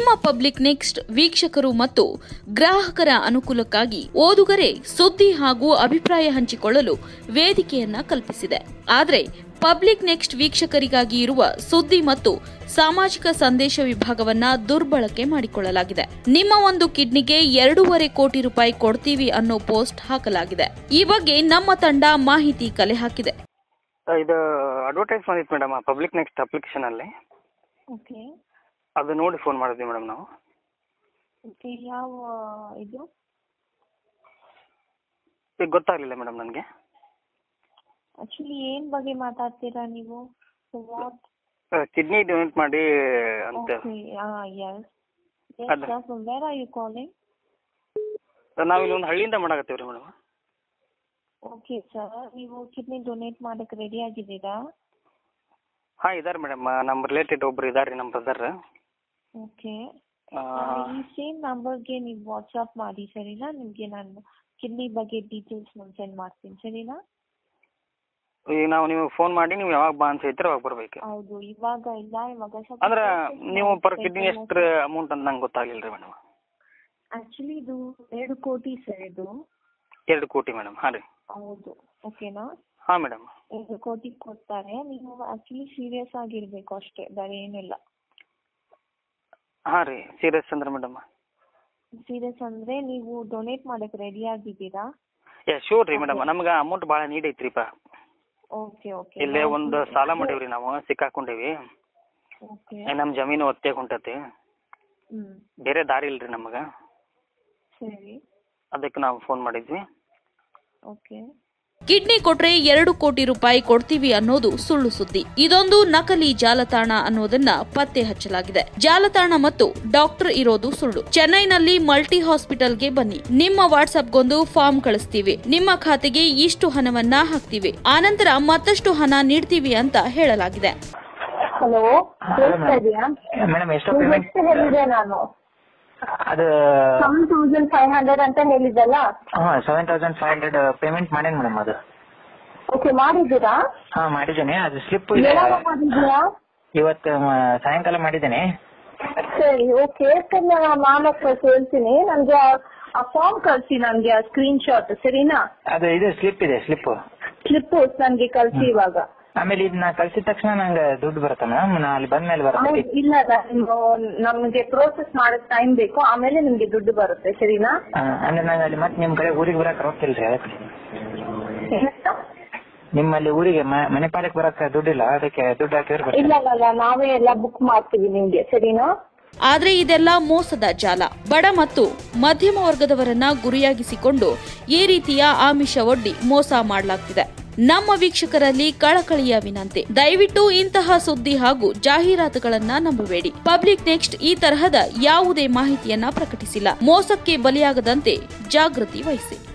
ನಿಮ್ಮ public next ವೀಕ್ಷಕರು ಮತ್ತು ಗ್ರಾಹಕರ ಅನುಕೂಲಕ್ಕಾಗಿ ಓದುಗರೆ ಸುದ್ದಿ ಹಾಗೂ ಅಭಿಪ್ರಾಯ ಹಂಚಿಕೊಳ್ಳಲು ವೇದಿಕೆಯನ್ನ ಕಲ್ಪಿಸಿದೆ ಆದರೆ ಪಬ್ಲಿಕ್ ನೆಕ್ಸ್ಟ್ ವೀಕ್ಷಕರಿಗಾಗಿ ಇರುವ ಸುದ್ದಿ ಮತ್ತು ಸಾಮಾಜಿಕ ಸಂದೇಶ ವಿಭಾಗವನ್ನ ದುರ್ಬಳಕೆ ಮಾಡಿಕೊಳ್ಳಲಾಗಿದೆ ನಿಮ್ಮ ಒಂದು ಕಿಡ್ನಿಗೆ ಎರಡೂವರೆ ಕೋಟಿ ರೂಪಾಯಿ ಕೊಡ್ತೀವಿ ಅನ್ನೋ ಪೋಸ್ಟ್ ಹಾಕಲಾಗಿದೆ ಈ ಬಗ್ಗೆ ನಮ್ಮ ತಂಡ ಮಾಹಿತಿ ಕಲೆ ಹಾಕಿದೆ ಇದು ಅಡ್ವರ್ಟೈಸ್ ಮಾಡಿತ್ತು ಮೇಡಮ್ ಪಬ್ಲಿಕ್ ನೆಕ್ಸ್ಟ್ ಅಪ್ಲಿಕೇಶನಲ್ಲಿ ಓಕೆ ಅದು ನೋಡಿ ಫೋನ್ ಮಾಡಿದ್ವಿ ಮೇಡಮ್ ನಾವು ಓಕೆ ಯಾವ ಇದು ಈಗ ಗೊತ್ತಾಗಲಿಲ್ಲ ಮೇಡಮ್ ನನಗೆ ಆಕ್ಚುಲಿ ಏನ್ ಬಗ್ಗೆ ಮಾತಾಡ್ತೀರಾ ನೀವು ವಾಟ್ ಕಿಡ್ನಿ ಡೊನೇಟ್ ಮಾಡಿ ಅಂತ ಓಕೆ ಎಸ್ ಅದ. Yes from where are you calling ನಾವು ಇಲ್ಲೊಂದು ಹಳ್ಳಿಯಿಂದ ಮಾಡಕತ್ತೀವಿ ರೀ ಮೇಡಮ್ ಓಕೆ ಸರ್ ನೀವು ಕಿಡ್ನಿ ಡೊನೇಟ್ ಮಾಡಕ್ಕೆ ರೆಡಿ ಆಗಿದ್ದೀರಾ ಹಾಂ ಇದಾರೆ ಮೇಡಮ್ ನಮ್ಮ ರಿಲೇಟೆಡ್ ಒಬ್ರು ಇದಾರೆ ರೀ ನಮ್ಮ ಬ್ರದರ್ ಓಕೆ ಈ ಸೇಮ್ ನಂಬರ್ಗೆ ನೀವು ವಾಟ್ಸಪ್ ಮಾಡಿ ಸರಿನಾ ನಿಮಗೆ ನಾನು ಕಿಡ್ನಿ ಬಗ್ಗೆ ಡೀಟೇಲ್ಸ್ ನಾನು ಸೆಂಡ್ ಮಾಡ್ತೀನಿ ಸರಿನಾ ಈಗ ನಾವು ನೀವು ಫೋನ್ ಮಾಡಿ ನೀವು ಯಾವಾಗ ಬಾ ಅಂತ ಹೇಳ್ತೀರ ಅವಾಗ ಬರ್ಬೇಕು ಹೌದು ಇವಾಗ ಇಲ್ಲ ಇವಾಗ ಸ್ವಲ್ಪ ಅಂದ್ರೆ ನೀವು ಪರ್ ಕಿಡ್ನಿ ಎಷ್ಟು ಅಮೌಂಟ್ ಅಂತ ನಂಗೆ ಗೊತ್ತಾಗಲಿಲ್ಲ ರೀ ಮೇಡಮ್ ಆಕ್ಚುಲಿ ಇದು ಎರಡು ಕೋಟಿ ಸರ್ ಇದು ಎರಡು ಕೋಟಿ ಮೇಡಮ್ ಹಾಂ ರೀ ಹೌದು ಓಕೆನಾ ಹಾಂ ಮೇಡಮ್ ಎರಡು ಕೋಟಿ ಕೊಡ್ತಾರೆ ನೀವು ಆಕ್ಚುಲಿ ಸೀರಿಯಸ್ ಆಗಿರ್ಬೇಕು ಅಷ್ಟೇ ಬೇರೆ ಏನಿಲ್ಲ ಹಾಂ ರೀ ಸೀರಿಯಸ್ ಅಂದ್ರೆ ಮೇಡಮ್ ಸೀರಿಯಸ್ ಅಂದ್ರೆ ನೀವು ಡೊನೇಟ್ ಮಾಡಕ್ ರೆಡಿ ಆಗಿದ್ದೀರಾ ಏ ಶೂರ್ ರೀ ಮೇಡಮ್ ನಮ್ಗೆ ಅಮೌಂಟ್ ಭಾಳ ನೀಡ್ ಐತ್ರಿಪ್ಪ ಓಕೆ ಓಕೆ ಇಲ್ಲೇ ಒಂದು ಸಾಲ ಮಾಡೀವಿ ರೀ ನಾವು ಸಿಕ್ಕಾಕೊಂಡೇವಿ ಓಕೆ ನಮ್ಮ ಜಮೀನು ಒತ್ತೆ ಹೊಂಟತಿ ಹ್ಮ್ ಬೇರೆ ದಾರಿ ಇಲ್ರಿ ನಮಗೆ ಸರಿ ಅದಕ್ಕೆ ನಾವು ಫೋನ್ ಮಾಡಿದ್ವಿ ಓಕೆ ಕಿಡ್ನಿ ಕೊಟ್ರೆ ಎರಡು ಕೋಟಿ ರೂಪಾಯಿ ಕೊಡ್ತೀವಿ ಅನ್ನೋದು ಸುಳ್ಳು ಸುದ್ದಿ ಇದೊಂದು ನಕಲಿ ಜಾಲತಾಣ ಅನ್ನೋದನ್ನ ಪತ್ತೆ ಹಚ್ಚಲಾಗಿದೆ ಜಾಲತಾಣ ಮತ್ತು ಡಾಕ್ಟರ್ ಇರೋದು ಸುಳ್ಳು ಚೆನ್ನೈನಲ್ಲಿ ಮಲ್ಟಿ ಹಾಸ್ಪಿಟಲ್ಗೆ ಬನ್ನಿ ನಿಮ್ಮ ವಾಟ್ಸ್ಆಪ್ಗೊಂದು ಫಾರ್ಮ್ ಕಳಿಸ್ತೀವಿ ನಿಮ್ಮ ಖಾತೆಗೆ ಇಷ್ಟು ಹಣವನ್ನ ಹಾಕ್ತೀವಿ ಆನಂತರ ಮತ್ತಷ್ಟು ಹಣ ನೀಡ್ತೀವಿ ಅಂತ ಹೇಳಲಾಗಿದೆ ಹಲೋ ಕೇಳ್ತಾ ಇದೆಯಾ ಮೇಡಮ್ ಎಷ್ಟು ನಿಮ್ಗೆ ಪೇಮೆಂಟ್ ಎಷ್ಟು ಹೇಳಿದೆ ನಾನು ಅದು ಸೆವೆನ್ ತೌಸಂಡ್ ಫೈವ್ ಹಂಡ್ರೆಡ್ ಅಂತ ಹೇಳಿದ್ದಲ್ಲ ಹಾಂ seven thousand five hundred payment ಮಾಡೇನಿ ಮೇಡಮ್ ಅದು ಓಕೆ ಮಾಡಿದ್ದೀರಾ ಹಾಂ ಮಾಡಿದ್ದೇನೆ ಅದು ಸ್ಲಿಪ್ ಇದೆ ಯಾವಾಗ ಮಾಡಿದ್ದೀರಾ ಇವತ್ತು ಮ, ಸಾಯಂಕಾಲ ಮಾಡಿದ್ದೇನೆ ಸರಿ ಓಕೆ ಸರ್ ನಾನು ನಾಲ್ಕು ಕೇಳ್ತೀನಿ ನನಗೆ ಆ ಫಾರ್ಮ್ ಕಳಿಸಿ ನನಗೆ ಆ ಸ್ಕ್ರೀನ್ ಶಾಟ್ ಸರಿನಾ ಅದು ಇದು ಸ್ಲಿಪ್ ಇದೆ ಸ್ಲಿಪ್ ಸ್ಲಿಪ್ ನನಗೆ ಕಳಿಸಿ ಇವಾಗ ಆಮೇಲೆ ಇದನ್ನ ಕಳ್ಸಿದ ತಕ್ಷಣ ನಂಗೆ ದುಡ್ಡು ಬರುತ್ತೆ ಮೇಡಮ್ ನಾ ಅಲ್ಲಿ ಬಂದ್ಮೇಲೆ ಬರುತ್ತೆ ಹೌದು ಇಲ್ಲ ನೀವು ನಮಗೆ ಪ್ರೋಸೆಸ್ ಮಾಡಕ್ ಟೈಮ್ ಬೇಕು ಆಮೇಲೆ ನಿಮ್ಗೆ ದುಡ್ಡು ಬರುತ್ತೆ ಸರಿನಾ ಆ, ಅಂದ್ರೆ ನಂಗೆ ಅಲ್ಲಿ ಮತ್ತೆ ನಿಮ್ಮ ಕಡೆ ಊರಿಗೆ ಬರಕ್ಕೆ ರೊಕ್ಕಿಲ್ರಿ ಅದಕ್ಕೆ ನಿಮ್ಮಲ್ಲಿ ಊರಿಗೆ ಮ- ಮನೆ ಪಾಲಕ್ ಬರಕ್ಕೆ ದುಡ್ಡಿಲ್ಲ ಅದಕ್ಕೆ ದುಡ್ಡು ಹಾಕಿದ್ರೆ ಬರ್ತೀನಿ. ಇಲ್ಲ ಇಲ್ಲ ಇಲ್ಲ ನಾವೇ ಎಲ್ಲ ಬುಕ್ ಮಾಡ್ತೀವಿ ನಿಮ್ಗೆ ಸರಿನಾ ಆದ್ರೆ ಇದೆಲ್ಲ ಮೋಸದ ಜಾಲ ಬಡ ಮತ್ತು ಮಧ್ಯಮ ವರ್ಗದವರನ್ನ ಗುರಿಯಾಗಿಸಿಕೊಂಡು ಈ ರೀತಿಯ ಆಮಿಷ ಒಡ್ಡಿ ಮೋಸ ಮಾಡಲಾಗ್ತಿದೆ ನಮ್ಮ ವೀಕ್ಷಕರಲ್ಲಿ ಕಳಕಳಿಯ ವಿನಂತಿ ದಯವಿಟ್ಟು ಇಂತಹ ಸುದ್ದಿ ಹಾಗೂ ಜಾಹೀರಾತುಗಳನ್ನ ನಂಬಬೇಡಿ ಪಬ್ಲಿಕ್ ನೆಕ್ಸ್ಟ್ ಈ ತರಹದ ಯಾವುದೇ ಮಾಹಿತಿಯನ್ನ ಪ್ರಕಟಿಸಿಲ್ಲ ಮೋಸಕ್ಕೆ ಬಲಿಯಾಗದಂತೆ ಜಾಗೃತಿ ವಹಿಸಿ